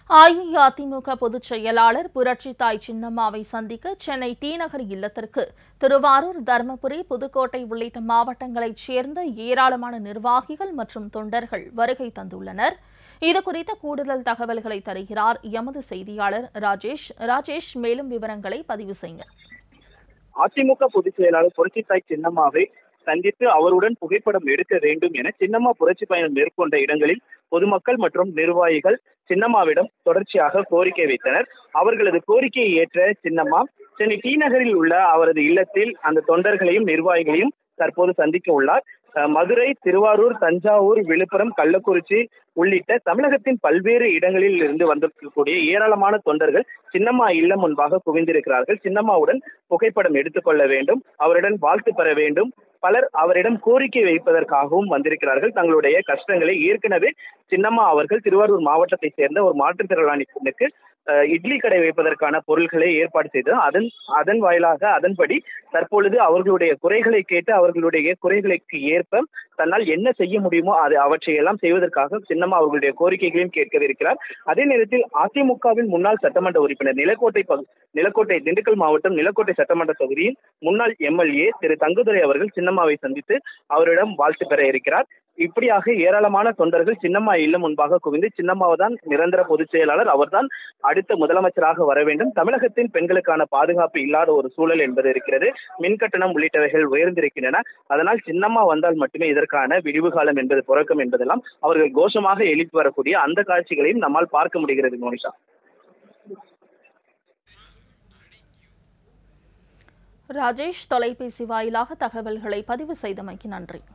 அஇஅதிமுக பொதுச் செயலாளர் புரட்சித்தாய் சின்னம்மாவை சந்திக்க சென்னை டி நகர் இல்லத்திற்கு திருவாரூர் தருமபுரி புதுக்கோட்டை உள்ளிட்ட மாவட்டங்களைச் சேர்ந்த ஏராளமான நிர்வாகிகள் மற்றும் தொண்டர்கள் வருகை தந்துள்ளனர் இதுகுறித்த கூடுதல் தகவல்களை தருகிறார் எமது செய்தியாளர் ராஜேஷ் ராஜேஷ் மேலும் விவரங்களை பதிவு செய்யுங்க அதிமுக பொதுச் செயலாளர் புரட்சித்தாய் சின்னம்மாவை சந்தித்து அவருடன் புகைப்படம் எடுக்க வேண்டும் என சின்னம்மா புரட்சி பயணம் மேற்கொண்ட இடங்களில் பொதுமக்கள் மற்றும் நிர்வாகிகள் சின்னம்மாவிடம் தொடர்ச்சியாக கோரிக்கை வைத்தனர் அவர்களது கோரிக்கையை ஏற்ற சின்னம்மா சென்னை டி நகரில் உள்ள அவரது இல்லத்தில் அந்த தொண்டர்களையும் நிர்வாகிகளையும் தற்போது சந்திக்க உள்ளார் அஹ் மதுரை திருவாரூர் தஞ்சாவூர் விழுப்புரம் கள்ளக்குறிச்சி உள்ளிட்ட தமிழகத்தின் பல்வேறு இடங்களில் இருந்து வந்திருக்கக்கூடிய ஏராளமான தொண்டர்கள் சின்னம்மா இல்லம் முன்பாக குவிந்திருக்கிறார்கள் சின்னம்மாவுடன் புகைப்படம் எடுத்துக்கொள்ள வேண்டும் அவருடன் வாழ்த்து பெற வேண்டும் பலர் அவரிடம் கோரிக்கை வைப்பதற்காகவும் வந்திருக்கிறார்கள் தங்களுடைய கஷ்டங்களை ஏற்கனவே சின்னம்மா அவர்கள் திருவாரூர் மாவட்டத்தை சேர்ந்த ஒரு மாற்றுத்திறனாளி பெண்ணுக்கு அஹ், இட்லி கடை வைப்பதற்கான பொருட்களை ஏற்பாடு செய்து அதன் அதன் வாயிலாக அதன்படி தற்பொழுது அவர்களுடைய குறைகளை கேட்டு அவர்களுடைய குறைகளுக்கு ஏற்ப தன்னால் என்ன செய்ய முடியுமோ அது அவற்றை எல்லாம் செய்வதற்காக சின்னம்மா அவர்களுடைய கோரிக்கைகளையும் கேட்கவிருக்கிறார் அதே நேரத்தில் அதிமுகவின் முன்னாள் சட்டமன்ற உறுப்பினர் நிலக்கோட்டை பகு நிலக்கோட்டை திண்டுக்கல் மாவட்டம் நிலக்கோட்டை சட்டமன்ற தொகுதியின் முன்னாள் எம்எல்ஏ திரு தங்குதுரை அவர்கள் சின்னம்மாவை சந்தித்து அவரிடம் வாழ்த்து பெற இருக்கிறார் இப்படியாக ஏராளமான தொண்டர்கள் சின்னம்மா இல்லம் முன்பாக குவிந்து சின்னம்மாவை தான் நிரந்தர பொதுச் செயலாளர் அவர்தான் அடுத்த முதலமைச்சராக வர வேண்டும் தமிழகத்தில் பெண்களுக்கான பாதுகாப்பு இல்லாத ஒரு சூழல் என்பது இருக்கிறது மின் கட்டணம் உள்ளிட்டவைகள் உயர்ந்திருக்கின்றன அதனால் சின்னம்மா வந்தால் மட்டுமே இதற்கான விடிவு காலம் என்பது புறக்கம் என்பதெல்லாம் அவர்கள் கோஷமாக எழுப்பி வரக்கூடிய அந்த காட்சிகளையும் நம்மால் பார்க்க முடிகிறது மோனிஷா ராஜேஷ் தொலைபேசி வாயிலாக தகவல்களை பதிவு செய்தமைக்கு நன்றி